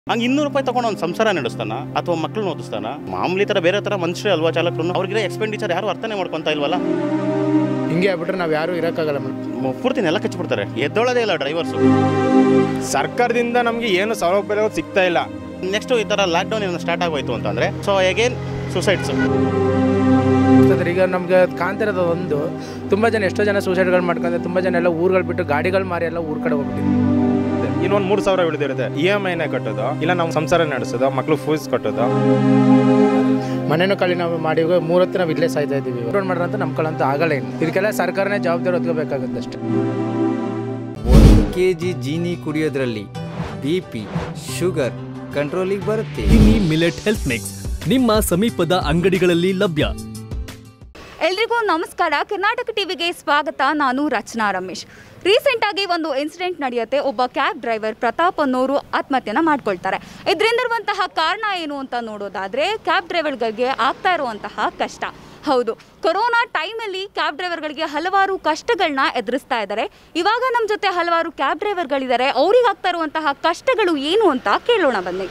ಹಂಗೆ ಇನ್ನೂರು ರೂಪಾಯಿ ತಗೊಂಡು ಒಂದು ಸಂಸಾರ ನಡೆಸ್ತಾನ ಅಥವಾ ಮಕ್ಕಳನ್ನ ಓದಿಸ್ತಾನ ಮಾಮೂಲಿ ಥರ ಬೇರೆ ಥರ ಮನುಷ್ಯರೇ ಅಲ್ವಾ ಚಾಲಕರು ಅವ್ರಿಗೆ ಎಕ್ಸ್ಪೆಂಡಿಚರ್ ಯಾರು ಅರ್ಥನೇ ಮಾಡ್ಕೊಂತ ಇಲ್ವಲ್ಲ ಹಿಂಗೆ ಆಗ್ಬಿಟ್ರೆ ನಾವು ಯಾರು ಇರೋಕ್ಕಾಗಲ್ಲ ಮೇಡಮ್ ಮ- ಪೂರ್ತಿ ನೆಲ ಕಚ್ಚಿಬಿಡ್ತಾರೆ ಎದ್ದೊಳದೇ ಇಲ್ಲ ಡ್ರೈವರ್ಸು ಸರ್ಕಾರದಿಂದ ನಮಗೆ ಏನು ಸೌಲಭ್ಯಗಳು ಸಿಗ್ತಾ ಇಲ್ಲ ನೆಕ್ಸ್ಟ್ ಈ ಥರ ಲಾಕ್ಡೌನ್ ಏನೋ ಸ್ಟಾರ್ಟ್ ಆಗೋಯ್ತು ಅಂತಂದರೆ ಸೊ ಅಗೇನ್ ಸುಸೈಡ್ಸ್ ಯಾಕಂದ್ರೆ ಈಗ ನಮ್ಗೆ ಕಾಣ್ತಿರೋದು ಒಂದು ತುಂಬ ಜನ ಎಷ್ಟೋ ಜನ ಸೂಸೈಡ್ಗಳು ಮಾಡ್ಕೊಂಡ್ರೆ ತುಂಬ ಜನ ಎಲ್ಲ ಊರುಗಳು ಬಿಟ್ಟು ಗಾಡಿಗಳು ಮಾರಿ ಎಲ್ಲ ಊರ್ ಕಡೆ ಹೋಗ್ಬಿಟ್ಟಿದ್ರು ಇನ್ನೊಂದು ಮೂರು ಸಾವಿರ ಉಳಿದಿರುತ್ತೆ ಇ ಎಮ್ ಐನೇ ಕಟ್ಟೋದು ಇಲ್ಲ ನಾವು ಸಂಸಾರ ನಡೆಸೋದು ಮಕ್ಳು ಫೀಸ್ ಕಟ್ಟೋದು ಮನೇನೂ ಕಳಿ ನಾವು ಮಾಡಿ ಮೂರತ್ತು ನಾವು ಇಲ್ಲೇ ಸಾಯ್ತಾ ಇದ್ದೀವಿ ರೋಡ್ ಮಾಡ್ರ ಅಂತ ನಮ್ಮ ಕಳಂತೂ ಆಗಲ್ಲ ಇನ್ನು ಇದಕ್ಕೆಲ್ಲ ಸರ್ಕಾರನೇ ಜವಾಬ್ದಾರಿ ಹೊತ್ಕೋಬೇಕಾಗುತ್ತೆ ಅಷ್ಟೇ ಒಂದು ಕೆ ಜಿ ಜೀನಿ ಕುಡಿಯೋದ್ರಲ್ಲಿ ಬಿ ಪಿ ಶುಗರ್ ಕಂಟ್ರೋಲಿಗೆ ಬರುತ್ತೆ ಕಿನಿ ಮಿಲೆಟ್ ಹೆಲ್ತ್ ಮಿಕ್ಸ್ ನಿಮ್ಮ ಸಮೀಪದ ಅಂಗಡಿಗಳಲ್ಲಿ ಲಭ್ಯ ಎಲ್ರಿಗೂ ನಮಸ್ಕಾರ ಕರ್ನಾಟಕ ಟಿವಿಗೆ ಸ್ವಾಗತ ನಾನು ರಚನಾ ರಮೇಶ್ ರೀಸೆಂಟಾಗಿ ಒಂದು ಇನ್ಸಿಡೆಂಟ್ ನಡೆಯುತ್ತೆ ಒಬ್ಬ ಕ್ಯಾಬ್ ಡ್ರೈವರ್ ಪ್ರತಾಪ್ ಅನ್ನೋರು ಆತ್ಮಹತ್ಯೆನ ಮಾಡ್ಕೊಳ್ತಾರೆ ಇದರಿಂದ ಇರುವಂತಹ ಕಾರಣ ಏನು ಅಂತ ನೋಡೋದಾದರೆ ಕ್ಯಾಬ್ ಡ್ರೈವರ್ಗಳಿಗೆ ಆಗ್ತಾ ಇರುವಂತಹ ಕಷ್ಟ ಹೌದು ಕೊರೋನಾ ಟೈಮಲ್ಲಿ ಕ್ಯಾಬ್ ಡ್ರೈವರ್ಗಳಿಗೆ ಹಲವಾರು ಕಷ್ಟಗಳನ್ನ ಎದುರಿಸ್ತಾ ಇದ್ದಾರೆ ಇವಾಗ ನಮ್ಮ ಜೊತೆ ಹಲವಾರು ಕ್ಯಾಬ್ ಡ್ರೈವರ್ಗಳಿದ್ದಾರೆ ಅವ್ರಿಗೆ ಆಗ್ತಾ ಇರುವಂತಹ ಕಷ್ಟಗಳು ಏನು ಅಂತ ಕೇಳೋಣ ಬನ್ನಿ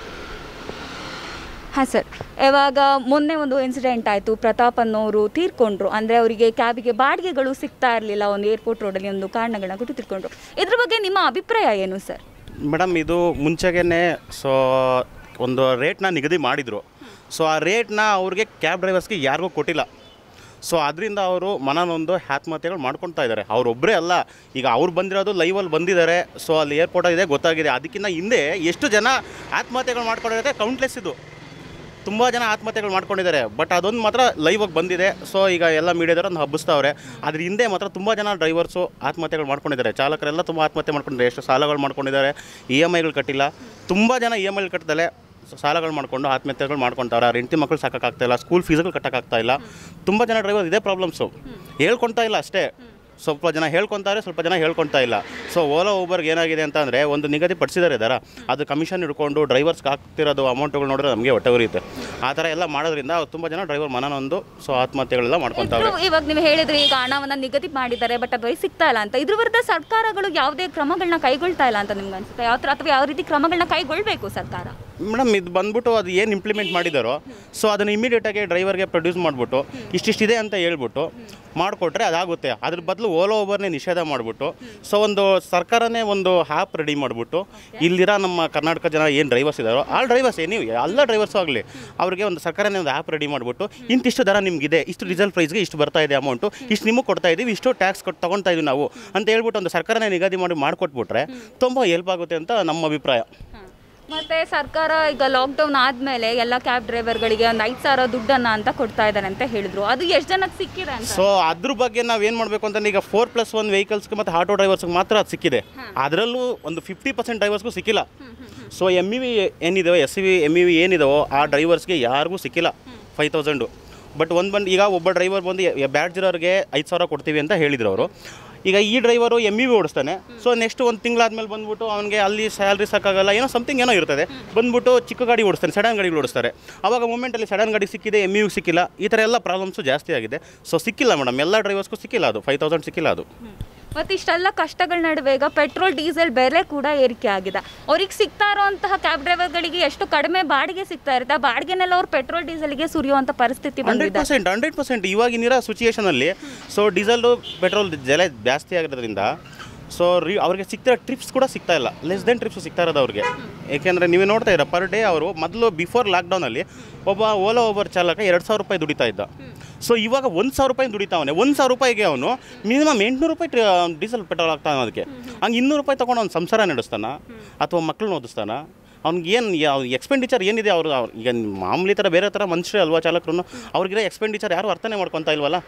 ಹಾಂ ಸರ್ ಇವಾಗ ಮೊನ್ನೆ ಒಂದು ಇನ್ಸಿಡೆಂಟ್ ಆಯಿತು ಪ್ರತಾಪ್ ಅನ್ನೋರು ತೀರ್ಕೊಂಡ್ರು ಅಂದರೆ ಅವರಿಗೆ ಕ್ಯಾಬಿಗೆ ಬಾಡಿಗೆಗಳು ಸಿಗ್ತಾ ಇರಲಿಲ್ಲ ಒಂದು ಏರ್ಪೋರ್ಟ್ ರೋಡಲ್ಲಿ ಒಂದು ಕಾರಣಗಳನ್ನ ಕೊಟ್ಟು ತೀರ್ಕೊಂಡ್ರು ಇದ್ರ ಬಗ್ಗೆ ನಿಮ್ಮ ಅಭಿಪ್ರಾಯ ಏನು ಸರ್ ಮೇಡಮ್ ಇದು ಮುಂಚೆಗೇ ಸೊ ಒಂದು ರೇಟ್ನ ನಿಗದಿ ಮಾಡಿದರು ಸೊ ಆ ರೇಟ್ನ ಅವ್ರಿಗೆ ಕ್ಯಾಬ್ ಡ್ರೈವರ್ಸ್ಗೆ ಯಾರಿಗೂ ಕೊಟ್ಟಿಲ್ಲ ಸೊ ಅದರಿಂದ ಅವರು ಮನನೊಂದು ಆತ್ಮಹತ್ಯೆಗಳು ಮಾಡ್ಕೊಳ್ತಾ ಇದ್ದಾರೆ ಅವರೊಬ್ಬರೇ ಅಲ್ಲ ಈಗ ಅವ್ರು ಬಂದಿರೋದು ಲೈವಲ್ಲಿ ಬಂದಿದ್ದಾರೆ ಸೊ ಅಲ್ಲಿ ಏರ್ಪೋರ್ಟ್ ಇದೆ ಗೊತ್ತಾಗಿದೆ ಅದಕ್ಕಿಂತ ಹಿಂದೆ ಎಷ್ಟು ಜನ ಆತ್ಮಹತ್ಯೆಗಳು ಮಾಡ್ಕೊಂಡಿರುತ್ತೆ ಕೌಂಟ್ಲೆಸ್ ಇದು ತುಂಬ ಜನ ಆತ್ಮಹತ್ಯೆಗಳು ಮಾಡ್ಕೊಂಡಿದ್ದಾರೆ ಬಟ್ ಅದೊಂದು ಮಾತ್ರ ಲೈವಾಗಿ ಬಂದಿದೆ ಸೊ ಈಗ ಎಲ್ಲ ಮೀಡಿಯಾದವ್ರನ್ನ ಹಬ್ಬಿಸ್ತಾವ್ರೆ ಅದ್ರ ಹಿಂದೆ ಮಾತ್ರ ತುಂಬ ಜನ ಡ್ರೈವರ್ಸು ಆತ್ಮಹತ್ಯೆಗಳು ಮಾಡ್ಕೊಂಡಿದ್ದಾರೆ ಚಾಲಕರೆಲ್ಲ ತುಂಬ ಆತ್ಮಹತ್ಯೆ ಮಾಡ್ಕೊಂಡಿದ್ದಾರೆ ಎಷ್ಟು ಸಾಲಗಳು ಮಾಡ್ಕೊಂಡಿದ್ದಾರೆ ಇ ಎಮ್ ಐಗಳು ಕಟ್ಟಿಲ್ಲ ತುಂಬ ಜನ ಇ ಎಮ್ ಐಗಳು ಕಟ್ಟದಲೆ ಸಾಲಗಳು ಮಾಡ್ಕೊಂಡು ಆತ್ಮಹತ್ಯೆಗಳು ಮಾಡ್ಕೊತಾರೆ ಅವ್ರ ಹೆಂಡತಿ ಮಕ್ಕಳು ಸಾಕಾಗ್ತಾ ಇಲ್ಲ ಸ್ಕೂಲ್ ಫೀಸ್ಗಳು ಕಟ್ಟೋಕ್ಕಾಗ್ತಾ ಇಲ್ಲ ತುಂಬ ಜನ ಡ್ರೈವರ್ ಇದೇ ಪ್ರಾಬ್ಲಮ್ಸು ಹೇಳ್ಕೊಳ್ತಾ ಇಲ್ಲ ಅಷ್ಟೇ ಸ್ವಲ್ಪ ಜನ ಹೇಳ್ಕೊತಾರೆ ಸ್ವಲ್ಪ ಜನ ಹೇಳ್ಕೊಳ್ತಾ ಇಲ್ಲ ಸೊ ಓಲಾ ಊಬರ್ಗೆ ಏನಾಗಿದೆ ಅಂತ ಅಂದರೆ ಒಂದು ನಿಗದಿ ಪಡಿಸಿದ್ದಾರೆ ದರ ಅದು ಕಮಿಷನ್ ಹಿಡ್ಕೊಂಡು ಡ್ರೈವರ್ಸ್ಗೆ ಹಾಕ್ತಿರೋದು ಅಮೌಂಟ್ಗಳು ನೋಡಿದ್ರೆ ನಮಗೆ ಹೊಟ್ಟೆ ಉರಿಯುತ್ತೆ ಆ ಥರ ಎಲ್ಲ ಮಾಡೋದ್ರಿಂದ ತುಂಬ ಜನ ಡ್ರೈವರ್ ಮನನೊಂದು ಸೊ ಆತ್ಮಹತ್ಯೆಗಳೆಲ್ಲ ಮಾಡ್ಕೊತಾವೆ ಇದ್ರು ಇವಾಗ ನೀವು ಹೇಳಿದ್ರಿ ಈಗ ಹಣವನ್ನ ನಿಗದಿ ಮಾಡಿದ್ದಾರೆ ಬಟ್ ಅದು ಸಿಗ್ತಾ ಇಲ್ಲ ಅಂತ ಇದ್ರ ವಿರುದ್ಧ ಸರ್ಕಾರಗಳು ಯಾವುದೇ ಕ್ರಮಗಳನ್ನ ಕೈಗೊಳ್ತಾ ಇಲ್ಲ ಅಂತ ನಿಮ್ಗೆ ಅನ್ಸುತ್ತೆ ಯಾವ ಥರ ಅಥವಾ ಯಾವ ರೀತಿ ಕ್ರಮಗಳನ್ನ ಕೈಗೊಳ್ಬೇಕು ಸರ್ಕಾರ ಮೇಡಮ್ ಇದು ಬಂದ್ಬಿಟ್ಟು ಅದು ಏನು ಇಂಪ್ಲಿಮೆಂಟ್ ಮಾಡಿದಾರೋ ಸೊ ಅದನ್ನು ಇಮಿಡಿಯೇಟಾಗಿ ಡ್ರೈವರ್ಗೆ ಪ್ರೊಡ್ಯೂಸ್ ಮಾಡಿಬಿಟ್ಟು ಇಷ್ಟಿಷ್ಟಿದೆ ಅಂತ ಹೇಳ್ಬಿಟ್ಟು ಮಾಡಿಕೊಟ್ರೆ ಅದಾಗುತ್ತೆ ಅದ್ರ ಬದಲು ಓಲೋ ಓಬರ್ನೇ ನಿಷೇಧ ಮಾಡಿಬಿಟ್ಟು ಸೊ ಒಂದು ಸರ್ಕಾರನೇ ಒಂದು ಆ್ಯಪ್ ರೆಡಿ ಮಾಡಿಬಿಟ್ಟು ಇಲ್ಲಿರೋ ನಮ್ಮ ಕರ್ನಾಟಕ ಜನ ಏನು ಡ್ರೈವರ್ಸ್ ಇದ್ದಾರೋ ಆ ಡ್ರೈವರ್ಸ್ ನೀವು ಎಲ್ಲ ಡ್ರೈವರ್ಸು ಆಗಲಿ ಅವ್ರಿಗೆ ಒಂದು ಸರ್ಕಾರನೇ ಒಂದು ಆ್ಯಪ್ ರೆಡಿ ಮಾಡಿಬಿಟ್ಟು ಇಂತಿಷ್ಟು ದರ ನಿಮಗಿದೆ ಇಷ್ಟು ಡೀಸೆಲ್ ಪ್ರೈಸ್ಗೆ ಇಷ್ಟು ಬರ್ತಾ ಇದೆ ಅಮೌಂಟು ಇಷ್ಟು ನಿಮಗೆ ಕೊಡ್ತಾ ಇದ್ದೀವಿ ಇಷ್ಟು ಟ್ಯಾಕ್ಸ್ ಕೊಟ್ಟು ತೊಗೊಳ್ತಾ ಇದೀವಿ ನಾವು ಅಂತ ಹೇಳ್ಬಿಟ್ಟು ಒಂದು ಸರ್ಕಾರನೇ ನಿಗದಿ ಮಾಡಿ ಮಾಡಿಕೊಟ್ಬಿಟ್ರೆ ತುಂಬ ಹೆಲ್ಪ್ ಆಗುತ್ತೆ ಅಂತ ನಮ್ಮ ಅಭಿಪ್ರಾಯ ಮತ್ತೆ ಸರ್ಕಾರ ಈಗ ಲಾಕ್ಡೌನ್ ಆದ್ಮೇಲೆ ಎಲ್ಲ ಕ್ಯಾಬ್ ಡ್ರೈವರ್ಗಳಿಗೆ ಒಂದು ಐದು ಸಾವಿರ ದುಡ್ಡನ್ನ ಅಂತ ಕೊಡ್ತಾ ಇದ್ದಾರೆ ಅಂತ ಹೇಳಿದ್ರು ಅದು ಎಷ್ಟು ಜನಕ್ಕೆ ಸಿಕ್ಕಿದೆ ಅಂತ ಸೊ ಅದ್ರ ಬಗ್ಗೆ ನಾವು ಏನು ಮಾಡಬೇಕು ಅಂತಂದ್ರೆ ಈಗ ಫೋರ್ ಪ್ಲಸ್ ಒನ್ ವೆಹಿಕಲ್ಸ್ಗೆ ಮತ್ತು ಆಟೋ ಡ್ರೈವರ್ಸ್ಗೆ ಮಾತ್ರ ಅದು ಸಿಕ್ಕಿದೆ ಅದರಲ್ಲೂ ಒಂದು ಫಿಫ್ಟಿ ಪರ್ಸೆಂಟ್ ಡ್ರೈವರ್ಸ್ಗೂ ಸಿಕ್ಕಿಲ್ಲ ಸೊ ಎಮ್ ಇ ವಿ ಏನಿದಾವೆ S C V M E V ಏನಿದಾವೋ ಆ ಡ್ರೈವರ್ಸ್ಗೆ ಯಾರಿಗೂ ಸಿಕ್ಕಿಲ್ಲ ಫೈವ್ ತೌಸಂಡು ಬಟ್ ಒಂದು ಬಂದು ಈಗ ಒಬ್ಬ ಡ್ರೈವರ್ ಬಂದು ಬ್ಯಾಡ್ಜ್ ಇರೋರಿಗೆ ಐದು ಸಾವಿರ ಕೊಡ್ತೀವಿ ಅಂತ ಹೇಳಿದ್ರು ಅವರು ಈಗ ಈ ಡ್ರೈವರು ಎಮ್ ಇ ವಿ ಓಡಿಸ್ತಾನೆ ಸೊ ನೆಕ್ಸ್ಟ್ ಒಂದು ತಿಂಗಳಾದ್ಮೇಲೆ ಬಂದ್ಬಿಟ್ಟು ಅವನಿಗೆ ಅಲ್ಲಿ ಸ್ಯಾಲ್ರಿ ಸಾಕಾಗಲ್ಲ ಏನೋ ಸಮಥಿಂಗ್ ಏನೋ ಇರ್ತದೆ ಬಂದ್ಬಿಟ್ಟು ಚಿಕ್ಕ ಗಾಡಿ ಓಡಿಸ್ತಾನೆ ಸಡನ್ ಗಾಡಿಗಳು ಓಡಿಸ್ತಾರೆ ಅವಾಗ ಮೂಮೆಂಟಲ್ಲಿ ಸಡನ್ ಗಾಡಿ ಸಿಕ್ಕಿದೆ ಎಮ್ ಯು ಸಿಕ್ಕಿಲ್ಲ ಈ ಥರ ಎಲ್ಲ ಪ್ರಾಬ್ಲಮ್ಸು ಜಾಸ್ತಿ ಆಗಿದೆ ಸೊ ಸಿಕ್ಕಿಲ್ಲ ಮೇಡಮ್ ಎಲ್ಲ ಡ್ರೈವರ್ಸ್ಗೂ ಸಿಕ್ಕಿಲ್ಲ ಅದು ಫೈವ್ ತೌಸಂಡ್ ಸಿಕ್ಕಿಲ್ಲ ಅದು ಮತ್ತೆ ಇಷ್ಟೆಲ್ಲ ಕಷ್ಟಗಳ ನಡುವೆ ಈಗ ಪೆಟ್ರೋಲ್ ಡೀಸೆಲ್ ಬೆಲೆ ಕೂಡ ಏರಿಕೆ ಆಗಿದೆ ಅವ್ರಿಗೆ ಸಿಗ್ತಾ ಇರುವಂತಹ ಕ್ಯಾಬ್ ಡ್ರೈವರ್ಗಳಿಗೆ ಎಷ್ಟು ಕಡಿಮೆ ಬಾಡಿಗೆ ಸಿಗ್ತಾ ಇರುತ್ತೆ ಆ ಬಾಡಿಗೆನೆಲ್ಲ ಅವ್ರು ಪೆಟ್ರೋಲ್ ಡೀಸೆಲ್ಗೆ ಸುರಿಯುವಂತ ಪರಿಸ್ಥಿತಿ ಹಂಡ್ರೆಡ್ ಬಂದಿದೆ ಪರ್ಸೆಂಟ್ ಹಂಡ್ರೆಡ್ ಪರ್ಸೆಂಟ್ ಇವಾಗಿನಿರೋ ಸಿಚುಯೇಷನಲ್ಲಿ ಸೊ ಡೀಸೆಲ್ಲು ಪೆಟ್ರೋಲ್ ಬೆಲೆ ಜಾಸ್ತಿ ಆಗಿರೋದ್ರಿಂದ ಸೊ ರಿ ಅವ್ರಿಗೆ ಸಿಗ್ತಿರೋ ಟ್ರಿಪ್ಸ್ ಕೂಡ ಸಿಗ್ತಾ ಇಲ್ಲ ಲೆಸ್ ದೆನ್ ಟ್ರಿಪ್ಸ್ ಸಿಗ್ತಾ ಇರೋದು ಅವ್ರಿಗೆ ಏಕೆಂದರೆ ನೀವೇ ನೋಡ್ತಾ ಇರೋ ಪರ್ ಡೇ ಅವರು ಮೊದಲು ಬಿಫೋರ್ ಲಾಕ್ಡೌನಲ್ಲಿ ಒಬ್ಬ ಓಲಾ ಓಬರ್ ಚಾಲಕ ಎರಡು ಸಾವಿರ ರೂಪಾಯಿ ದುಡಿತಾ ಇದ್ದ ಸೊ ಇವಾಗ ಒಂದು ಸಾವಿರ ರೂಪಾಯಿ ದುಡಿತಾವನೆ ಒಂದು ಸಾವಿರ ರೂಪಾಯಿಗೆ ಅವನು ಮಿನಿಮಮ್ ಎಂಟುನೂರು ರೂಪಾಯಿ ಟ್ರಿ- ಡೀಸೆಲ್ ಪೆಟ್ರೋಲ್ ಆಗ್ತಾನೆ ಅದಕ್ಕೆ ಹಂಗೆ ಇನ್ನೂರು ರೂಪಾಯಿ ತೊಗೊಂಡು ಅವ್ನು ಸಂಸಾರ ನಡೆಸ್ತಾನ ಅಥವಾ ಮಕ್ಕಳನ್ನ ಓದಿಸ್ತಾನ ಅವ್ನಿಗೆ ಏನು ಯಾವ ಎಕ್ಸ್ಪೆಂಡಿಚರ್ ಏನಿದೆ ಅವರು ಅವ್ರು ಈಗ ಮಾಮೂಲಿ ಥರ ಬೇರೆ ಥರ ಮನುಷ್ಯರೇ ಅಲ್ವಾ ಚಾಲಕರು ಅವ್ರಿಗಿರೋ ಎಕ್ಸ್ಪೆಂಡಿಚರ್ ಯಾರು ಅರ್ಥನೇ ಮಾಡ್ಕೊತಾ ಇಲ್ವಲ್ಲ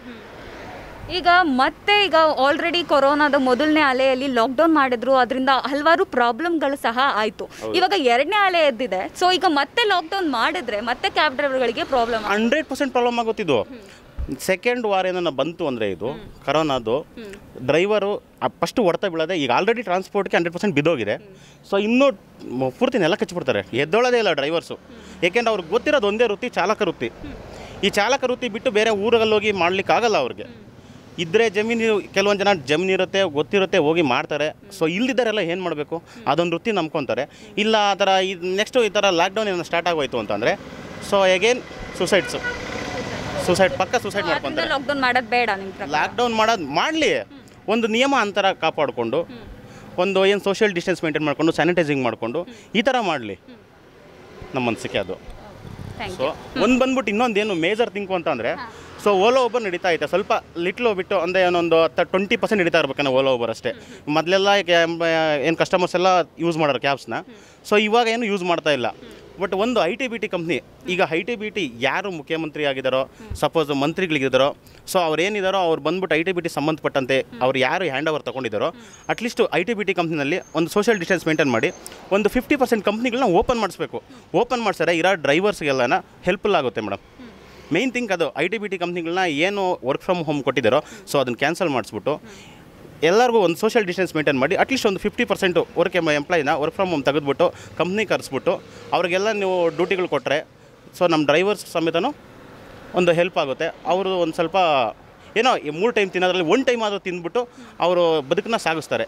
ಈಗ ಮತ್ತೆ ಈಗ ಆಲ್ರೆಡಿ ಕೊರೋನಾದ ಮೊದಲನೇ ಅಲೆಯಲ್ಲಿ ಲಾಕ್ಡೌನ್ ಮಾಡಿದ್ರು ಅದರಿಂದ ಹಲವಾರು ಪ್ರಾಬ್ಲಮ್ಗಳು ಸಹ ಆಯಿತು ಇವಾಗ ಎರಡನೇ ಅಲೆ ಎದ್ದಿದೆ ಸೊ ಈಗ ಮತ್ತೆ ಲಾಕ್ಡೌನ್ ಮಾಡಿದ್ರೆ ಮತ್ತೆ ಕ್ಯಾಬ್ ಡ್ರೈವರ್ಗಳಿಗೆ ಪ್ರಾಬ್ಲಮ್ ಹಂಡ್ರೆಡ್ ಪರ್ಸೆಂಟ್ ಪ್ರಾಬ್ಲಮ್ ಆಗುತ್ತಿದ್ದು ಸೆಕೆಂಡ್ ವಾರ ಏನನ್ನ ಬಂತು ಅಂದರೆ ಇದು ಕರೋನಾದು ಡ್ರೈವರು ಫಸ್ಟ್ ಹೊಡ್ತಾ ಬೀಳದೆ ಈಗ ಆಲ್ರೆಡಿ ಟ್ರಾನ್ಸ್ಪೋರ್ಟ್ಗೆ ಹಂಡ್ರೆಡ್ ಪರ್ಸೆಂಟ್ ಬಿದ್ದೋಗಿದೆ ಸೊ ಇನ್ನೂ ಮ- ಪೂರ್ತಿ ನೆಲ ಕಚ್ಚಿಬಿಡ್ತಾರೆ ಎದ್ದೊಳದೇ ಇಲ್ಲ ಡ್ರೈವರ್ಸು ಏಕೆಂದ್ರೆ ಅವ್ರಿಗೆ ಗೊತ್ತಿರೋದು ಒಂದೇ ವೃತ್ತಿ ಚಾಲಕ ವೃತ್ತಿ ಈ ಚಾಲಕ ವೃತ್ತಿ ಬಿಟ್ಟು ಬೇರೆ ಊರಲ್ಲಿ ಹೋಗಿ ಮಾಡ್ಲಿಕ್ಕಾಗಲ್ಲ ಅವ್ರಿಗೆ ಇದ್ದರೆ ಜಮೀನು ಕೆಲವೊಂದು ಜನ ಜಮೀನು ಇರುತ್ತೆ ಗೊತ್ತಿರುತ್ತೆ ಹೋಗಿ ಮಾಡ್ತಾರೆ ಸೊ ಇಲ್ದಿದ್ದಾರೆಲ್ಲ ಏನು ಮಾಡಬೇಕು ಅದೊಂದು ವೃತ್ತಿ ನಂಬ್ಕೊತಾರೆ ಇಲ್ಲ ಆ ಥರ ಇದು ನೆಕ್ಸ್ಟು ಈ ಥರ ಲಾಕ್ಡೌನ್ ಏನೋ ಸ್ಟಾರ್ಟ್ ಆಗೋಯ್ತು ಅಂತಂದರೆ ಸೊ ಎಗೇನ್ ಸುಸೈಡ್ಸು ಸುಸೈಡ್ ಪಕ್ಕ ಸುಸೈಡ್ ಅದರಿಂದ ಮಾಡ್ಕೊತಾರೆ ಲಾಕ್ಡೌನ್ ಮಾಡೋದು ಬೇಡ ನಿಮ್ಮ ಪ್ರಕಾರ ಲಾಕ್ಡೌನ್ ಮಾಡೋದು ಮಾಡಲಿ ಒಂದು ನಿಯಮ ಅಂತರ ಕಾಪಾಡಿಕೊಂಡು ಒಂದು ಏನು ಸೋಷಿಯಲ್ ಡಿಸ್ಟೆನ್ಸ್ ಮೇಂಟೈನ್ ಮಾಡಿಕೊಂಡು ಸ್ಯಾನಿಟೈಸಿಂಗ್ ಮಾಡಿಕೊಂಡು ಈ ಥರ ಮಾಡಲಿ ನಮ್ಮ ಅನಿಸಿಕೆ ಅದು ಥ್ಯಾಂಕ್ ಸೊ ಒಂದು ಬಂದ್ಬಿಟ್ಟು ಇನ್ನೊಂದೇನು ಮೇಜರ್ ಥಿಂಕು ಅಂತಂದರೆ ಸೊ ಓಲೋ ಓಬರ್ ನಡೀತಾ ಐತೆ ಸ್ವಲ್ಪ ಲಿಟ್ಲು ಬಿಟ್ಟು ಅಂದರೆ ಏನೊಂದು ಟ್ವೆಂಟಿ ಪರ್ಸೆಂಟ್ ನಡೀತಾ ಇರ್ಬೇಕನ್ನ ಓಲೋ ಓಬರ್ ಅಷ್ಟೇ ಮೊದಲೆಲ್ಲ ಏನು ಕಸ್ಟಮರ್ಸ್ ಎಲ್ಲ ಯೂಸ್ ಮಾಡೋರು ಕ್ಯಾಬ್ಸ್ನ ಸೊ ಇವಾಗ ಏನು ಯೂಸ್ ಮಾಡ್ತಾ ಇಲ್ಲ ಬಟ್ ಒಂದು I T B T company ಈಗ ಐ ಟಿ ಬಿ ಟಿ ಯಾರು ಮುಖ್ಯಮಂತ್ರಿ ಆಗಿದ್ದಾರೋ ಸಪೋಸ್ ಮಂತ್ರಿಗಳಿಗಿದ್ದಾರೋ ಸೊ ಅವ್ರು ಏನಿದಾರೋ ಅವ್ರು ಬಂದ್ಬಿಟ್ಟು ಐ ಟಿ ಬಿ ಟಿ ಸಂಬಂಧಪಟ್ಟಂತೆ ಅವ್ರು ಯಾರು ಹ್ಯಾಂಡ್ ಓವರ್ ತೊಗೊಂಡಿದ್ದಾರೋ at least I T B T ಕಂಪ್ನಿನಲ್ಲಿ ಒಂದು ಸೋಷಿಯಲ್ ಡಿಸ್ಟೆನ್ಸ್ ಮೇಂಟೈನ್ ಮಾಡಿ ಒಂದು ಫಿಫ್ಟಿ ಪರ್ಸೆಂಟ್ ಕಂಪ್ನಿಗಳನ್ನ ಓಪನ್ ಮಾಡಿಸ್ಬೇಕು ಓಪನ್ ಮಾಡಿಸಿದ್ರೆ ಇರೋ ಡ್ರೈವರ್ಸ್ಗೆಲ್ಲನ ಹೆಲ್ಪ್ಫುಲ್ ಆಗುತ್ತೆ ಮೇಡಮ್ ಮೇಯ್ನ್ ಥಿಂಕ್ ಅದು ಐ ಟಿ ಬಿ ಟಿ ಕಂಪ್ನಿಗಳನ್ನ ಏನು ವರ್ಕ್ ಫ್ರಮ್ ಹೋಮ್ ಕೊಟ್ಟಿದ್ದಾರೋ ಸೊ ಅದನ್ನು ಕ್ಯಾನ್ಸಲ್ ಮಾಡಿಸ್ಬಿಟ್ಟು ಎಲ್ಲರಿಗೂ ಒಂದು ಸೋಷಿಯಲ್ ಡಿಸ್ಟೆನ್ಸ್ ಮೇಂಟೈನ್ ಮಾಡಿ ಅಟ್ಲೀಸ್ಟ್ ಒಂದು ಫಿಫ್ಟಿ ಪರ್ಸೆಂಟು ವರ್ಕ್ ಎಂಪ್ಲಾಯಿನ ವರ್ಕ್ ಫ್ರಮ್ ಹೋಮ್ ತೆಗೆದುಬಿಟ್ಟು ಕಂಪ್ನಿ ಕರೆಸ್ಬಿಟ್ಟು ಅವ್ರಿಗೆಲ್ಲ ನೀವು ಡ್ಯೂಟಿಗಳು ಕೊಟ್ಟರೆ ಸೊ ನಮ್ಮ ಡ್ರೈವರ್ಸ್ ಸಮೇತನೂ ಒಂದು ಹೆಲ್ಪ್ ಆಗುತ್ತೆ ಅವರು ಒಂದು ಸ್ವಲ್ಪ ಏನೋ ಈ ಮೂರು ಟೈಮ್ ತಿನ್ನೋದ್ರಲ್ಲಿ ಒನ್ ಟೈಮ್ ಆದರೂ ತಿಂದ್ಬಿಟ್ಟು ಅವರು ಬದುಕನ್ನ ಸಾಗಿಸ್ತಾರೆ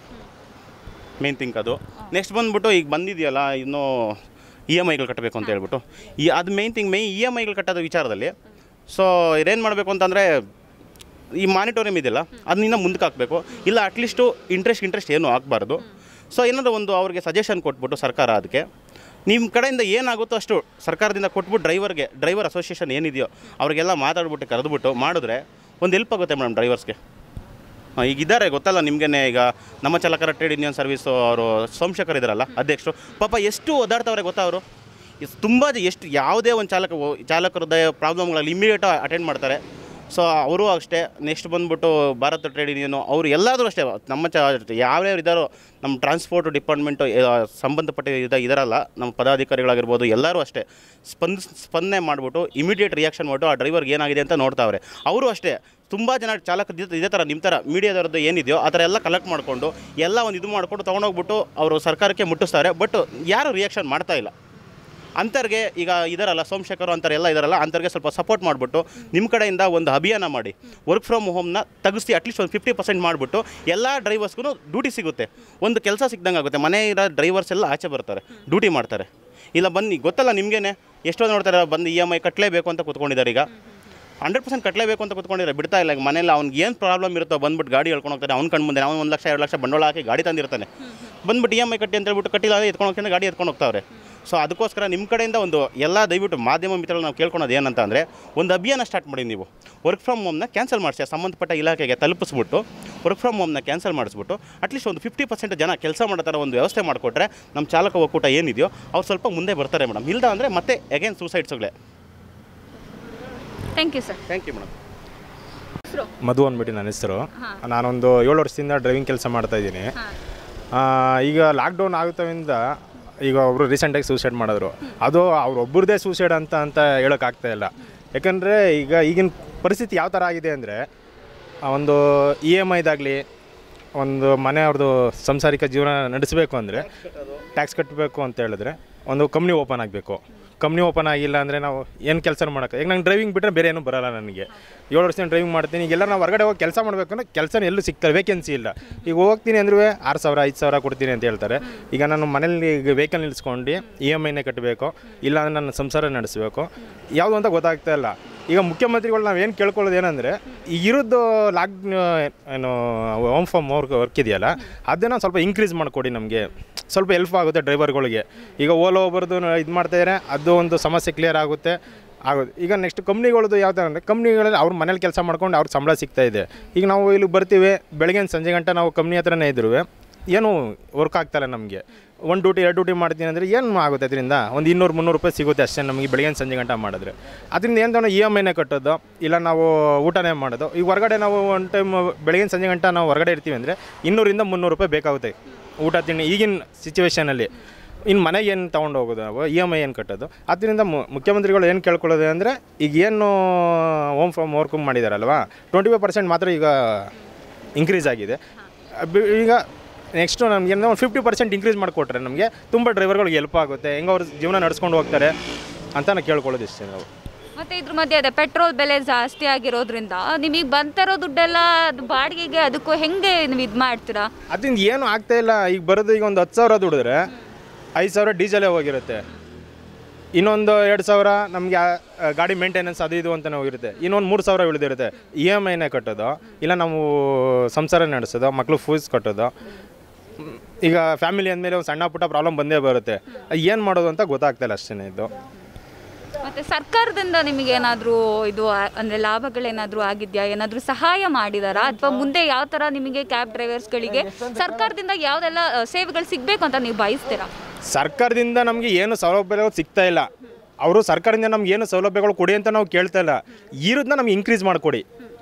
ಮೇನ್ ಥಿಂಕ್ ಅದು ನೆಕ್ಸ್ಟ್ ಬಂದ್ಬಿಟ್ಟು ಈಗ ಬಂದಿದೆಯಲ್ಲ ಇನ್ನೂ ಇ ಎಮ್ ಐಗಳು ಕಟ್ಟಬೇಕು ಅಂತ ಹೇಳ್ಬಿಟ್ಟು ಈ ಅದು main thing my E M ಐಗಳು ಕಟ್ಟೋದು ವಿಚಾರದಲ್ಲಿ ಸೊ ಇದೇನು ಮಾಡಬೇಕು ಅಂತಂದರೆ ಈ ಮಾನಿಟೋರಿಯಮ್ ಇದೆಯಲ್ಲ ಅದನ್ನ ಮುಂದಕ್ಕೆ ಹಾಕಬೇಕು ಇಲ್ಲ ಅಟ್ಲೀಸ್ಟು ಇಂಟ್ರೆಸ್ಟ್ ಇಂಟ್ರೆಸ್ಟ್ ಏನೂ ಆಗಬಾರ್ದು ಸೊ ಏನಾದರೂ ಒಂದು ಅವ್ರಿಗೆ ಸಜೆಷನ್ ಕೊಟ್ಬಿಟ್ಟು ಸರ್ಕಾರ ಅದಕ್ಕೆ ನಿಮ್ಮ ಕಡೆಯಿಂದ ಏನಾಗುತ್ತೋ ಅಷ್ಟು ಸರ್ಕಾರದಿಂದ ಕೊಟ್ಬಿಟ್ಟು ಡ್ರೈವರ್ಗೆ ಡ್ರೈವರ್ ಅಸೋಸಿಯೇಷನ್ ಏನಿದೆಯೋ ಅವ್ರಿಗೆಲ್ಲ ಮಾತಾಡ್ಬಿಟ್ಟು ಕರೆದ್ಬಿಟ್ಟು ಮಾಡಿದ್ರೆ ಒಂದು ಹೆಲ್ಪ್ ಆಗುತ್ತೆ ಮೇಡಮ್ ಡ್ರೈವರ್ಸ್ಗೆ ಹಾಂ ಈಗ ಇದ್ದಾರೆ ಗೊತ್ತಲ್ಲ ನಿಮಗೇನೆ ಈಗ ನಮ್ಮ ಚಾಲಕರ ಟ್ರೇಡ್ ಯೂನಿಯನ್ ಸರ್ವಿಸು ಅವರು ಸೋಮಶೇಖರ್ ಇದ್ದಾರಲ್ಲ ಅಧ್ಯಕ್ಷರು ಪಾಪ ಎಷ್ಟು ಓದಾಡ್ತವ್ರೆ ಗೊತ್ತಾ ಅವರು ತುಂಬ ಎಷ್ಟು ಯಾವುದೇ ಒಂದು ಚಾಲಕ ಓ- ಚಾಲಕರದ ಪ್ರಾಬ್ಲಮ್ಗಳಲ್ಲಿ ಇಮಿಡಿಯೇಟ್ ಅಟೆಂಡ್ ಮಾಡ್ತಾರೆ ಸೊ ಅವರು ಅಷ್ಟೇ ನೆಕ್ಸ್ಟ್ ಬಂದ್ಬಿಟ್ಟು ಭಾರತ ಟ್ರೇಡ್ ಯೂನಿಯನು ಅವರು ಎಲ್ಲಾದರೂ ಅಷ್ಟೇ ನಮ್ಮ ಚ ಯಾವ್ಯಾರು ಇದ್ದಾರೋ ನಮ್ಮ ಟ್ರಾನ್ಸ್ಪೋರ್ಟ್ ಡಿಪಾರ್ಟ್ಮೆಂಟು ಸಂಬಂಧಪಟ್ಟ ಇದ ಇದರಲ್ಲ ನಮ್ಮ ಪದಾಧಿಕಾರಿಗಳಾಗಿರ್ಬೋದು ಎಲ್ಲರೂ ಅಷ್ಟೇ ಸ್ಪಂದ ಸ್ಪಂದನೆ ಮಾಡಿಬಿಟ್ಟು ಇಮಿಡಿಯೇಟ್ ರಿಯಾಕ್ಷನ್ ಮಾಡಿಬಿಟ್ಟು ಆ ಡ್ರೈವರ್ಗೆ ಏನಾಗಿದೆ ಅಂತ ನೋಡ್ತಾವ್ರೆ ಅವರು ಅಷ್ಟೇ ತುಂಬ ಜನ ಚಾಲಕ ಇದೇ ಥರ ನಿಮ್ಮ ಥರ ಮೀಡಿಯಾದವ್ರದ್ದು ಏನಿದೆಯೋ ಆ ಥರ ಎಲ್ಲ ಕಲೆಕ್ಟ್ ಮಾಡಿಕೊಂಡು ಎಲ್ಲ ಒಂದು ಇದು ಮಾಡಿಕೊಂಡು ತೊಗೊಂಡೋಗ್ಬಿಟ್ಟು ಅವರು ಸರ್ಕಾರಕ್ಕೆ ಮುಟ್ಟಿಸ್ತಾರೆ ಬಟ್ ಯಾರು ರಿಯಾಕ್ಷನ್ ಮಾಡ್ತಾ ಇಲ್ಲ ಅಂಥವ್ರಿಗೆ ಈಗ ಇದಾರಲ್ಲ ಸೋಮಶೇಖರ್ ಅಂತಾರೆ ಎಲ್ಲ ಇದಾರಲ್ಲ ಅಂಥವ್ರಿಗೆ ಸ್ವಲ್ಪ ಸಪೋರ್ಟ್ ಮಾಡಿಬಿಟ್ಟು ನಿಮ್ಮ ಕಡೆಯಿಂದ ಒಂದು ಅಭಿಯಾನ ಮಾಡಿ ವರ್ಕ್ ಫ್ರಮ್ ಹೋಮ್ನ ತೆಗಿಸಿ ಅಟ್ಲೀಸ್ಟ್ ಒಂದು ಫಿಫ್ಟಿ ಪರ್ಸೆಂಟ್ ಮಾಡಿಬಿಟ್ಟು ಎಲ್ಲ ಡ್ರೈವರ್ಸ್ಗೂ ಡ್ಯೂಟಿ ಸಿಗುತ್ತೆ ಒಂದು ಕೆಲಸ ಸಿಕ್ದಂಗೆ ಆಗುತ್ತೆ ಮನೆ ಇರೋ ಡ್ರೈವರ್ಸ್ ಎಲ್ಲ ಆಚೆ ಬರ್ತಾರೆ ಡ್ಯೂಟಿ ಮಾಡ್ತಾರೆ ಇಲ್ಲ ಬನ್ನಿ ಗೊತ್ತಲ್ಲ ನಿಮಗೇನೆ ಎಷ್ಟೋ ನೋಡ್ತಾರೆ ಬಂದು ಇ ಎಮ್ ಐ ಕಟ್ಟಲೇಬೇಕು ಅಂತ ಕೂತ್ಕೊಂಡಿದ್ದಾರೆ ಈಗ ಹಂಡ್ರೆಡ್ ಪರ್ಸೆಂಟ್ ಕಟ್ಟಲೇಬೇಕು ಅಂತ ಕೂತ್ಕೊಂಡಿದ್ದಾರೆ ಬಿಡ್ತಾ ಇಲ್ಲ ಈಗ ಮನೇಲಿ ಅವ್ನಿಗೆ ಏನು ಪ್ರಾಬ್ಲಮ್ ಇರುತ್ತೋ ಬಂದ್ಬಿಟ್ಟು ಗಾಡಿ ಹೇಳ್ಕೊಂಡು ಹೋಗ್ತಾನೆ ಅವ್ನು ಕಣ್ಣು ಮುಂದೆ ಅವ್ನು ಒಂದು ಲಕ್ಷ ಎರಡು ಲಕ್ಷ ಬಂಡವಾಳ ಹಾಕಿ ಗಾಡಿ ತಂದಿರ್ತಾನೆ ಬಂದ್ಬಿಟ್ಟು ಇ ಎಮ್ ಐ ಕಟ್ಟಿ ಅಂತ ಹೇಳ್ಬಿಟ್ಟು ಕಟ್ಟಿಲ್ಲ ಅಂದರೆ ಎತ್ಕೊಂಡು ಹೋಗ್ತಾನೆ ಗಾಡಿ ಎತ್ಕೊಂಡು ಹೋಗ್ತಾವ್ರೆ ಸೊ ಅದಕ್ಕೋಸ್ಕರ ನಿಮ್ಮ ಕಡೆಯಿಂದ ಒಂದು ಎಲ್ಲ ದಯವಿಟ್ಟು ಮಾಧ್ಯಮ ಮಿತ್ರಗಳು ನಾವು ಕೇಳ್ಕೊಳೋದು ಏನಂತ ಅಂದರೆ ಒಂದು ಅಭಿಯಾನ ಸ್ಟಾರ್ಟ್ ಮಾಡಿ ನೀವು ವರ್ಕ್ ಫ್ರಮ್ ಹೋಮ್ನ ಕ್ಯಾನ್ಸಲ್ ಮಾಡಿಸಿ ಸಂಬಂಧಪಟ್ಟ ಇಲಾಖೆಗೆ ತಲುಪಿಸ್ಬಿಟ್ಟು ವರ್ಕ್ ಫ್ರಮ್ ಹೋಮ್ನ ಕ್ಯಾನ್ಸಲ್ ಮಾಡಿಸ್ಬಿಟ್ಟು ಅಟ್ಲೀಸ್ಟ್ ಒಂದು ಫಿಫ್ಟಿ ಪರ್ಸೆಂಟ್ ಜನ ಕೆಲಸ ಮಾಡೋ ಥರ ಒಂದು ವ್ಯವಸ್ಥೆ ಮಾಡಿಕೊಟ್ರೆ ನಮ್ಮ ಚಾಲಕ ಒಕ್ಕೂಟ ಏನಿದೆಯೋ ಅವ್ರು ಸ್ವಲ್ಪ ಮುಂದೆ ಬರ್ತಾರೆ ಮೇಡಮ್ ಇಲ್ದ ಅಂದರೆ ಮತ್ತೆ ಅಗೇನ್ ಸೂಸೈಡ್ಸ್ಗಳೇ thank you sir thank you madam Madhu ಅಂದ್ಬಿಟ್ಟು ನನ್ನ ಹೆಸರು ನಾನೊಂದು ಏಳು ವರ್ಷದಿಂದ ಡ್ರೈವಿಂಗ್ ಕೆಲಸ ಮಾಡ್ತಾ ಇದ್ದೀನಿ ಈಗ ಲಾಕ್ಡೌನ್ ಆಗುತ್ತವಿಂದ ಈಗ ಒಬ್ಬರು ರೀಸೆಂಟಾಗಿ ಸೂಸೈಡ್ ಮಾಡಿದ್ರು ಅದು ಅವ್ರೊಬ್ಬರದೇ ಸೂಸೈಡ್ ಅಂತ ಅಂತ ಹೇಳೋಕ್ಕಾಗ್ತಾ ಇಲ್ಲ ಯಾಕಂದರೆ ಈಗ ಈಗಿನ ಪರಿಸ್ಥಿತಿ ಯಾವ ಥರ ಆಗಿದೆ ಅಂದರೆ ಒಂದು ಇ ಎಮ್ ಐದಾಗಲಿ ಒಂದು ಮನೆಯವ್ರದ್ದು ಸಂಸಾರಿಕ ಜೀವನ ನಡೆಸಬೇಕು ಅಂದರೆ ಟ್ಯಾಕ್ಸ್ ಕಟ್ಟಬೇಕು ಅಂತ ಹೇಳಿದ್ರೆ ಒಂದು ಕಂಪ್ನಿ ಓಪನ್ ಆಗಬೇಕು ಕಂಪ್ನಿ ಓಪನ್ ಆಗಿಲ್ಲ ಅಂದರೆ ನಾವು ಏನು ಕೆಲಸ ಮಾಡೋಕ್ಕೆ ಈಗ ನಂಗೆ ಡ್ರೈವಿಂಗ್ ಬಿಟ್ಟರೆ ಬೇರೆ ಏನೂ ಬರಲ್ಲ ನನಗೆ ಏಳು ವರ್ಷದಿಂದ ಡ್ರೈವಿಂಗ್ ಮಾಡ್ತೀನಿ ಈಗೆಲ್ಲ ನಾವು ಹೊರಗಡೆ ಹೋಗಿ ಕೆಲಸ ಮಾಡಬೇಕು ಅಂದರೆ ಕೆಲಸನ ಎಲ್ಲೂ ಸಿಗ್ತಾರೆ ವೇಕೆನ್ಸಿ ಇಲ್ಲ ಈಗ ಹೋಗ್ತೀನಿ ಅಂದ್ರೂ ಆರು ಸಾವಿರ ಐದು ಸಾವಿರ ಕೊಡ್ತೀನಿ ಅಂತ ಹೇಳ್ತಾರೆ ಈಗ ನಾನು ಮನೇಲಿ ಈಗ ವೆಹಿಕಲ್ ನಿಲ್ಲಿಸ್ಕೊಂಡು ಇ ಎಮ್ ಐನೇ ಕಟ್ಟಬೇಕು ಇಲ್ಲ ಅಂದ್ರೆ ನನ್ನ ಸಂಸಾರ ನಡೆಸಬೇಕು ಯಾವುದು ಅಂತ ಗೊತ್ತಾಗ್ತಾ ಇಲ್ಲ ಈಗ ಮುಖ್ಯಮಂತ್ರಿಗಳು ನಾವು ಏನು ಕೇಳ್ಕೊಳ್ಳೋದು ಏನಂದರೆ ಇರೋದು ಲಾಕ್ ಏನು ಹೋಮ್ ಫಾರ್ಮ್ ವರ್ಕ್ ವರ್ಕ್ ಇದೆಯಲ್ಲ ಅದನ್ನು ಸ್ವಲ್ಪ ಇನ್ಕ್ರೀಸ್ ಮಾಡಿಕೊಡಿ ನಮಗೆ ಸ್ವಲ್ಪ ಹೆಲ್ಪ್ ಆಗುತ್ತೆ ಡ್ರೈವರ್ಗಳಿಗೆ ಈಗ ಓಲೋ ಒಬ್ಬರದು ಇದು ಮಾಡ್ತಾಯಿದ್ರೆ ಅದು ಒಂದು ಸಮಸ್ಯೆ ಕ್ಲಿಯರ್ ಆಗುತ್ತೆ ಆಗೋದು ಈಗ ನೆಕ್ಸ್ಟ್ ಕಂಪ್ನಿಗಳದ್ದು ಯಾವ ಥರ ಅಂದರೆ ಕಂಪ್ನಿಗಳಲ್ಲಿ ಅವ್ರ ಮನೇಲಿ ಕೆಲಸ ಮಾಡ್ಕೊಂಡು ಅವ್ರ ಸಂಬಳ ಸಿಗ್ತಾ ಇದೆ ಈಗ ನಾವು ಇಲ್ಲಿ ಬರ್ತೀವಿ ಬೆಳಗ್ಗೆ ಸಂಜೆ ಗಂಟೆ ನಾವು ಕಂಪ್ನಿ ಹತ್ರನೇ ಇದ್ರು ಏನು ವರ್ಕ್ ಆಗ್ತಾಯಿಲ್ಲ ನಮಗೆ ಒಂದು ಡ್ಯೂಟಿ ಎರಡು ಡ್ಯೂಟಿ ಮಾಡ್ತೀನಿ ಅಂದರೆ ಏನು ಆಗುತ್ತೆ ಅದರಿಂದ ಒಂದು ಇನ್ನೂರು ಮುನ್ನೂರು ರೂಪಾಯಿ ಸಿಗುತ್ತೆ ಅಷ್ಟೇ ನಮಗೆ ಬೆಳಗ್ಗೆ ಸಂಜೆ ಗಂಟೆ ಮಾಡಿದ್ರೆ ಅದರಿಂದ ಏನು ಇ ಎಮ್ ಐನೇ ಕಟ್ಟೋದು ಇಲ್ಲ ನಾವು ಊಟನೇ ಮಾಡೋದು ಈಗ ಹೊರಗಡೆ ನಾವು ಒಂದು ಟೈಮ್ ಬೆಳಗಿನ ಸಂಜೆ ಗಂಟೆ ನಾವು ಹೊರಗಡೆ ಇರ್ತೀವಿ ಅಂದರೆ ಇನ್ನೂರಿಂದ ಮುನ್ನೂರು ರೂಪಾಯಿ ಬೇಕಾಗುತ್ತೆ ಊಟ ತಿಂಡಿ ಈಗಿನ ಸಿಚುವೇಷನಲ್ಲಿ ಇನ್ನು ಮನೆಗೆ ಏನು ತೊಗೊಂಡು ಹೋಗೋದು ನಾವು ಇ ಎಮ್ ಐ ಏನು ಕಟ್ಟೋದು ಅದರಿಂದ ಮುಖ್ಯಮಂತ್ರಿಗಳು ಏನು ಕೇಳ್ಕೊಳ್ಳೋದು ಅಂದರೆ ಈಗ ಏನು ಹೋಮ್ ಫ್ರಮ್ ವರ್ಕ್ ಮಾಡಿದಾರಲ್ವಾ ಟ್ವೆಂಟಿ ಫೈವ್ ಪರ್ಸೆಂಟ್ ಮಾತ್ರ ಈಗ ಇನ್ಕ್ರೀಸ್ ಆಗಿದೆ ಬಿ- ಈಗ ನೆಕ್ಸ್ಟು ನಮ್ಗೆ ಏನೋ ಒಂದು ಫಿಫ್ಟಿ ಪರ್ಸೆಂಟ್ ಇನ್ಕ್ರೀಸ್ ಮಾಡಿಕೊಟ್ರೆ ನಮಗೆ ತುಂಬ ಡ್ರೈವರ್ಗಳಿಗೆ ಹೆಲ್ಪ್ ಆಗುತ್ತೆ ಹೆಂಗೆ ಅವ್ರ ಜೀವನ ನಡ್ಸ್ಕೊಂಡು ಹೋಗ್ತಾರೆ ಅಂತ ನಾನು ಕೇಳ್ಕೊಳ್ಳೋದು ಇಷ್ಟೇ ನಾವು ಮತ್ತೆ ಇದ್ರ ಮಧ್ಯೆ ಅದೇ ಪೆಟ್ರೋಲ್ ಬೆಲೆ ಜಾಸ್ತಿ ಆಗಿರೋದ್ರಿಂದ ನಿಮಗೆ ಬಂತಿರೋ ದುಡ್ಡೆಲ್ಲ ಅದು ಬಾಡಿಗೆಗೆ ಅದಕ್ಕೂ ಹೆಂಗೆ ನೀವು ಇದು ಮಾಡ್ತೀರಾ ಅದರಿಂದ ಏನು ಆಗ್ತಾ ಇಲ್ಲ ಈಗ ಬರೋದು ಈಗ ಒಂದು ಹತ್ತು ಸಾವಿರ ದುಡಿದ್ರೆ ಐದು ಸಾವಿರ ಡೀಸೆಲೇ ಹೋಗಿರುತ್ತೆ ಇನ್ನೊಂದು ಎರಡು ಸಾವಿರ ನಮಗೆ ಗಾಡಿ ಮೇಂಟೆನೆನ್ಸ್ ಅದು ಇದು ಅಂತಲೇ ಹೋಗಿರುತ್ತೆ ಇನ್ನೊಂದು ಮೂರು ಸಾವಿರ ಉಳಿದಿರುತ್ತೆ ಇ ಎಮ್ ಐನೇ ಕಟ್ಟೋದು ಇಲ್ಲ ನಾವು ಸಂಸಾರ ನಡೆಸೋದು ಮಕ್ಳು ಫೀಸ್ ಕಟ್ಟೋದು ಹ್ಮ್, ಈಗ ಫ್ಯಾಮಿಲಿ ಅಂದಮೇಲೆ ಒಂದು ಸಣ್ಣ ಪುಟ್ಟ ಪ್ರಾಬ್ಲಮ್ ಬಂದೇ ಬರುತ್ತೆ ಏನು ಮಾಡೋದು ಅಂತ ಗೊತ್ತಾಗ್ತಾಯಿಲ್ಲ ಅಷ್ಟೇ ಇದು ಮತ್ತೆ ಸರ್ಕಾರದಿಂದ ನಿಮಗೆ ಏನಾದರೂ ಇದು ಆ- ಅಂದ್ರೆ ಲಾಭಗಳೇನಾದರೂ ಆಗಿದೆಯಾ ಏನಾದರೂ ಸಹಾಯ ಮಾಡಿದಾರಾ ಅಥವಾ ಮುಂದೆ ಯಾವ ಥರ ನಿಮಗೆ ಕ್ಯಾಬ್ ಡ್ರೈವರ್ಸ್ಗಳಿಗೆ ಸರ್ಕಾರದಿಂದ ಯಾವುದೆಲ್ಲ ಆ, ಸೇವೆಗಳು ಸಿಗಬೇಕು ಅಂತ ನೀವು ಬಯಸ್ತೀರಾ ಸರ್ಕಾರದಿಂದ ನಮಗೆ ಏನು ಸೌಲಭ್ಯಗಳು ಸಿಗ್ತಾ ಇಲ್ಲ ಅವರು ಸರ್ಕಾರದಿಂದ ನಮ್ಗೆ ಏನು ಸೌಲಭ್ಯಗಳು ಕೊಡಿ ಅಂತ ನಾವು ಕೇಳ್ತಾ ಇಲ್ಲ ಇರೋದನ್ನ ನಮ್ಗೆ ಇನ್ಕ್ರೀಸ್ ಮಾಡಿಕೊಡಿ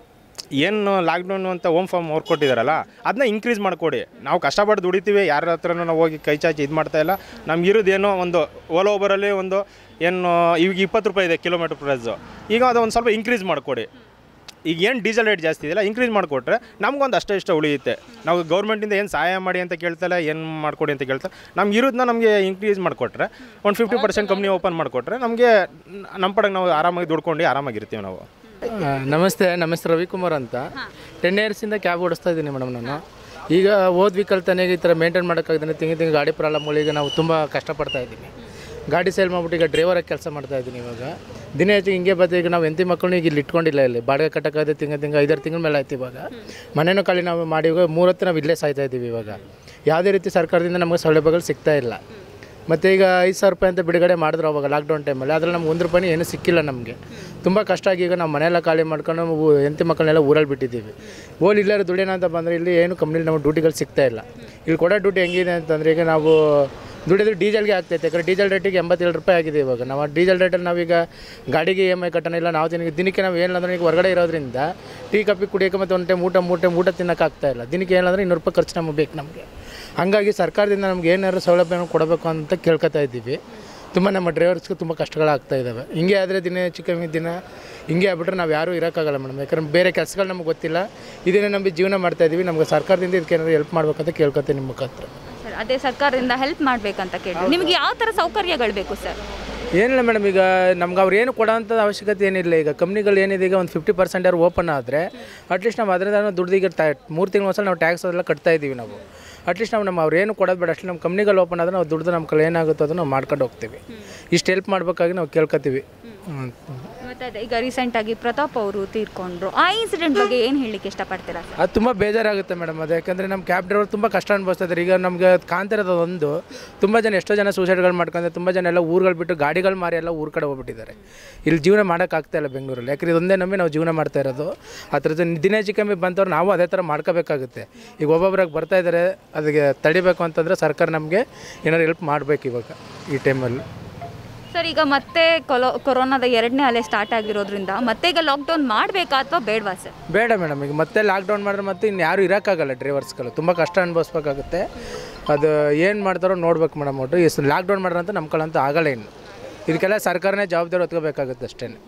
ಏನು ಲಾಕ್ಡೌನ್ ಅಂತ ಹೋಮ್ ಫಾರ್ಮ್ ವರ್ಕ್ ಕೊಟ್ಟಿದ್ದಾರಲ್ಲ ಅದನ್ನ ಇನ್ಕ್ರೀಸ್ ಮಾಡಿಕೊಡಿ ನಾವು ಕಷ್ಟಪಟ್ಟು ದುಡಿತೀವಿ ಯಾರ ಹತ್ರನೂ ನಾವು ಹೋಗಿ ಕೈ ಚಾಚಿ ಇದು ಮಾಡ್ತಾ ಇಲ್ಲ ನಮ್ಗೆ ಇರೋದೇನೋ ಒಂದು ಓಲೋ ಓಬರಲ್ಲಿ ಒಂದು ಏನು ಈಗ ಇಪ್ಪತ್ತು ರೂಪಾಯಿ ಇದೆ ಕಿಲೋಮೀಟ್ರ್ ಪ್ರೈಸು ಈಗ ಅದು ಒಂದು ಸ್ವಲ್ಪ ಇನ್ಕ್ರೀಸ್ ಮಾಡಿಕೊಡಿ ಈಗ ಏನು ಡೀಸೆಲ್ ರೇಟ್ ಜಾಸ್ತಿ ಇದೆಯಲ್ಲ ಇನ್ಕ್ರೀಸ್ ಮಾಡಿಕೊಟ್ರೆ ನಮ್ಗೊಂದು ಅಷ್ಟೇ ಇಷ್ಟ ಉಳಿಯುತ್ತೆ ನಾವು ಗೌರ್ಮೆಂಟಿಂದ ಏನು ಸಹಾಯ ಮಾಡಿ ಅಂತ ಕೇಳ್ತಲ್ಲ ಏನು ಮಾಡಿಕೊಡಿ ಅಂತ ಕೇಳ್ತಾರೆ ನಮ್ಗೆ ಇರೋದನ್ನ ನಮಗೆ ಇನ್ಕ್ರೀಸ್ ಮಾಡಿಕೊಟ್ರೆ ಒಂದು ಫಿಫ್ಟಿ ಪರ್ಸೆಂಟ್ ಕಂಪ್ನಿ ಓಪನ್ ಮಾಡಿಕೊಟ್ರೆ ನಮಗೆ ನಮ್ಮ ಪಡೆಗೆ ನಾವು ಆರಾಮಾಗಿ ದುಡ್ಕೊಂಡು ಆರಾಮಾಗಿರ್ತೀವಿ ನಾವು ಆ, ನಮಸ್ತೆ ನಮ್ಮ ಹೆಸರು ರವಿಕುಮಾರ್ ಅಂತ ಟೆನ್ ಇಯರ್ಸಿಂದ ಕ್ಯಾಬ್ ಓಡಿಸ್ತಾ ಇದ್ದೀನಿ ಮೇಡಮ್ ನಾನು ಈಗ ಓದ್ ವೀಕಲ್ ತನೆಗೆ ಈ ಥರ ಮೇಂಟೈನ್ ಮಾಡೋಕ್ಕಾಗ್ದೇ ತಿಂಗಿ ತಿಂಗಿ ಗಾಡಿ ಪ್ರಾಬ್ಲಮ್ಗಳಿಗೆ ನಾವು ತುಂಬ ಕಷ್ಟಪಡ್ತಾ ಇದ್ದೀವಿ ಗಾಡಿ ಸೇಲ್ ಮಾಡ್ಬಿಟ್ಟು ಈಗ ಡ್ರೈವರಾಗಿ ಕೆಲಸ ಮಾಡ್ತಾ ಇದ್ದೀನಿ ಇವಾಗ ದಿನ ಹೆಚ್ಚು ಹಿಂಗೆ ಬರ್ತೀವಿ ಈಗ ನಾವು ಎಂತಿ ಮಕ್ಕಳನ್ನ ಈಗ ಇಲ್ಲಿ ಇಟ್ಕೊಂಡಿಲ್ಲ ಇಲ್ಲಿ ಬಾಡಿಗೆ ಕಟ್ಟಕ್ಕಾಗದೆ ತಿಂಗ ತಿಂಗ ಐದಾರು ತಿಂಗಳ ಮೇಲೆ ಆಯ್ತು ಇವಾಗ ಮನೇನೂ ಖಾಲಿ ನಾವು ಮಾಡಿ ಇವಾಗ ಮೂರತ್ತು ನಾವು ಇಲ್ಲೇ ಸಾಯ್ತಾ ಇದ್ದೀವಿ ಇವಾಗ ಯಾವುದೇ ರೀತಿ ಸರ್ಕಾರದಿಂದ ನಮಗೆ ಸೌಲಭ್ಯಗಳು ಸಿಗ್ತಾ ಇಲ್ಲ ಮತ್ತು ಈಗ ಐದು ಸಾವಿರ ರೂಪಾಯಿ ಅಂತ ಬಿಡುಗಡೆ ಮಾಡಿದ್ರು ಅವಾಗ ಲಾಕ್ಡೌನ್ ಟೈಮಲ್ಲಿ ಅದ್ರಲ್ಲಿ ನಮ್ಗೆ ಒಂದು ರೂಪಾಯಿ ಏನೂ ಸಿಕ್ಕಿಲ್ಲ ನಮಗೆ ತುಂಬ ಕಷ್ಟ ಆಗಿ ಈಗ ನಾವು ಮನೆಯೆಲ್ಲ ಖಾಲಿ ಮಾಡ್ಕೊಂಡು ನಾವು ಹೆಂಡತಿ ಮಕ್ಕಳನ್ನೆಲ್ಲ ಊರಲ್ಲಿ ಬಿಟ್ಟಿದ್ದೀವಿ ಓಲ್ ಇಲ್ಲರೂ ದುಡಿಯೋಣ ಅಂತ ಬಂದರೆ ಇಲ್ಲಿ ಏನು ಕಂಪ್ನಿಲಿ ನಮಗೆ ಡ್ಯೂಟಿಗಳು ಸಿಗ್ತಾ ಇಲ್ಲ ಇಲ್ಲಿ ಕೊಡೋ ಡ್ಯೂಟಿ ಹೆಂಗಿದೆ ಅಂತಂದರೆ ಈಗ ನಾವು ದುಡಿಯೋದು ಡೀಸೆಲ್ಗೆ ಆಗ್ತೈತೆ ಯಾಕಂದ್ರೆ ಡೀಸೆಲ್ ರೇಟಿಗೆ ಎಂಬತ್ತೇಳು ರೂಪಾಯಿ ಆಗಿದೆ ಇವಾಗ ನಾವು ಆ ಡೀಸೆಲ್ ರೇಟಲ್ಲಿ ನಾವೀಗ ಗಾಡಿಗೆ ಇ ಎಮ್ ಐ ಕಟ್ಟೋಣ ಇಲ್ಲ ನಾವು ದಿನಕ್ಕೆ ದಿನಕ್ಕೆ ನಾವು ಏನಿಲ್ಲ ಈಗ ಹೊರಗಡೆ ಇರೋದ್ರಿಂದ ಟೀ ಕಾಫಿ ಕುಡಿಯೋಕೆ ಮತ್ತು ಒಂದು ಟೈಮ್ ಊಟ ಮೂರು ಟೈಮ್ ಊಟ ತಿನ್ನೋಕ್ಕಾಗ್ತಾ ಇಲ್ಲ ದಿನಕ್ಕೆ ಏನಾದ್ರೆ ಇನ್ನೂರು ರೂಪಾಯಿ ಖರ್ಚು ನಮಗೆ ಬೇಕು ನಮಗೆ ಹಾಗಾಗಿ ಸರ್ಕಾರದಿಂದ ನಮ್ಗೆ ಏನಾದ್ರು ಸೌಲಭ್ಯನ ಕೊಡಬೇಕು ಅಂತ ಕೇಳ್ಕೊತಾ ಇದ್ದೀವಿ ತುಂಬ ನಮ್ಮ ಡ್ರೈವರ್ಸ್ಗೆ ತುಂಬ ಕಷ್ಟಗಳಾಗ್ತಾ ಇದ್ದಾವೆ ಹಿಂಗೆ ಆದರೆ ದಿನ ಹೆಚ್ಚು ಕಮ್ಮಿ ದಿನ ಹಿಂಗೆ ಆಗ್ಬಿಟ್ರೆ ನಾವು ಯಾರೂ ಇರೋಕ್ಕಾಗಲ್ಲ ಮೇಡಮ್ ಯಾಕಂದ್ರೆ ಬೇರೆ ಕೆಲಸಗಳು ನಮ್ಗೆ ಗೊತ್ತಿಲ್ಲ ಇದನ್ನೇ ನಂಬಿ ಜೀವನ ಮಾಡ್ತಾ ಇದ್ದೀವಿ ನಮಗೆ ಸರ್ಕಾರದಿಂದ ಇದಕ್ಕೆ ಏನಾದ್ರು ಹೆಲ್ಪ್ ಮಾಡ್ಬೇಕಂತ ಕೇಳ್ಕೊತೀನಿ ನಿಮ್ಮ ಮುಖಾಂತರ ಸರ್ ಅದೇ ಸರ್ಕಾರದಿಂದ ಹೆಲ್ಪ್ ಮಾಡಬೇಕಂತ ಕೇಳಿ ನಿಮಗೆ ಯಾವ ಥರ ಸೌಕರ್ಯಗಳು ಬೇಕು ಸರ್ ಏನಿಲ್ಲ ಮೇಡಮ್ ಈಗ ನಮ್ಗೆ ಅವ್ರು ಏನು ಕೊಡೋಂಥ ಅವಶ್ಯಕತೆ ಏನಿಲ್ಲ ಈಗ ಕಂಪ್ನಿಗಳು ಏನಿದೆ ಈಗ ಒಂದು ಫಿಫ್ಟಿ ಪರ್ಸೆಂಟ್ ಯಾರು ಓಪನ್ ಆದರೆ ಅಟ್ಲೀಸ್ಟ್ ನಾವು ಅದರಿಂದ ದುಡ್ದಿಗೆ ಮೂರು ತಿಂಗಳು ಒಂದ್ಸಲ ನಾವು ಟ್ಯಾಕ್ಸ್ ಅದೆಲ್ಲ ಕಟ್ತಾ ಇದ್ದೀವಿ ನಾವು ಅಟ್ಲೀಸ್ಟ್ ನಾವು ನಮ್ಮ ಅವ್ರು ಏನು ಕೊಡೋದು ಬೇಡ ಅಷ್ಟೇ ನಮ್ಮ ಕಂಪ್ನಿಗಳು ಓಪನ್ ಆದರೆ ನಾವು ದುಡ್ದು ನಮ್ಮ ಕಡೆ ಏನಾಗುತ್ತೋ ಅದನ್ನು ನಾವು ಮಾಡ್ಕೊಂಡು ಹೋಗ್ತೀವಿ ಇಷ್ಟು ಹೆಲ್ಪ್ ಮಾಡ್ಬೇಕಾಗಿ ನಾವು ಕೇಳ್ಕೊತೀವಿ ಹ್ಮ್. ಮತ್ತೆ ಅದೇ ಈಗ ರೀಸೆಂಟಾಗಿ ಪ್ರತಾಪ್ ಅವರು ತೀರ್ಕೊಂಡ್ರು ಆ ಇನ್ಸಿಡೆಂಟ್ ಬಗ್ಗೆ ಏನು ಹೇಳಲಿಕ್ಕೆ ಇಷ್ಟಪಡ್ತೀರಾ ಸರ್ ಅದು ತುಂಬ ಬೇಜಾರಾಗುತ್ತೆ ಮೇಡಮ್ ಅದು ಯಾಕಂದರೆ ನಮ್ಮ ಕ್ಯಾಬ್ ಡ್ರೈವರ್ ತುಂಬ ಕಷ್ಟ ಅನುಭವಿಸ್ತಾ ಇದ್ದಾರೆ ಈಗ ನಮಗೆ ಕಾಣ್ತಿರೋದು ಒಂದು ತುಂಬ ಜನ ಎಷ್ಟೋ ಜನ ಸೂಸೈಡ್ಗಳು ಮಾಡ್ಕೊಂಡ್ರೆ ತುಂಬ ಜನ ಎಲ್ಲ ಊರುಗಳು ಬಿಟ್ಟು ಗಾಡಿಗಳು ಮಾರಿ ಎಲ್ಲ ಊರ ಕಡೆ ಹೋಗ್ಬಿಟ್ಟಿದ್ದಾರೆ ಇಲ್ಲಿ ಜೀವನ ಮಾಡೋಕ್ಕಾಗ್ತಾ ಇಲ್ಲ ಬೆಂಗಳೂರಲ್ಲಿ ಯಾಕಂದ್ರೆ ಇದೊಂದೇ ನಂಬಿ ನಾವು ಜೀವನ ಮಾಡ್ತಾ ಇರೋದು ಆ ಥರದ್ದು ದಿನ ಹೆಚ್ಚು ಕಮ್ಮಿ ಬಂತವ್ರು ನಾವು ಅದೇ ಥರ ಮಾಡ್ಕೋಬೇಕಾಗುತ್ತೆ ಈಗ ಒಬ್ಬೊಬ್ರಾಗ ಬರ್ತಾ ಇದ್ದಾರೆ ಅದಕ್ಕೆ ತಡಿಬೇಕು ಅಂತಂದರೆ ಸರ್ಕಾರ ನಮಗೆ ಏನಾದ್ರು ಹೆಲ್ಪ್ ಮಾಡಬೇಕು ಇವಾಗ ಈ ಟೈಮಲ್ಲಿ ಸರ್ ಈಗ ಮತ್ತೆ ಕೊಲೋ ಕೊರೋನಾದ ಎರಡನೇ ಅಲೆ ಸ್ಟಾರ್ಟ್ ಆಗಿರೋದ್ರಿಂದ ಮತ್ತೆ ಈಗ ಲಾಕ್ಡೌನ್ ಮಾಡಬೇಕಾ ಅಥವಾ ಬೇಡವಾ ಸರ್ ಬೇಡ ಮೇಡಮ್ ಈಗ ಮತ್ತೆ ಲಾಕ್ಡೌನ್ ಮಾಡಿದ್ರೆ ಮತ್ತೆ ಇನ್ನು ಯಾರು ಇರೋಕ್ಕಾಗಲ್ಲ ಡ್ರೈವರ್ಸ್ಗಳು ತುಂಬ ಕಷ್ಟ ಅನುಭವಿಸ್ಬೇಕಾಗುತ್ತೆ ಅದು ಏನು ಮಾಡ್ತಾರೋ ನೋಡ್ಬೇಕು ಮೇಡಮ್ ಒಟ್ಟು ಈ ಲಾಕ್ಡೌನ್ ಮಾಡ್ರಂತ ನಮ್ಮ ಕಳಂತೂ ಆಗಲ್ಲ ಇನ್ನು ಇದಕ್ಕೆಲ್ಲ ಸರ್ಕಾರನೇ ಜವಾಬ್ದಾರಿ ಹೊತ್ಕೋಬೇಕಾಗುತ್ತೆ ಅಷ್ಟೇ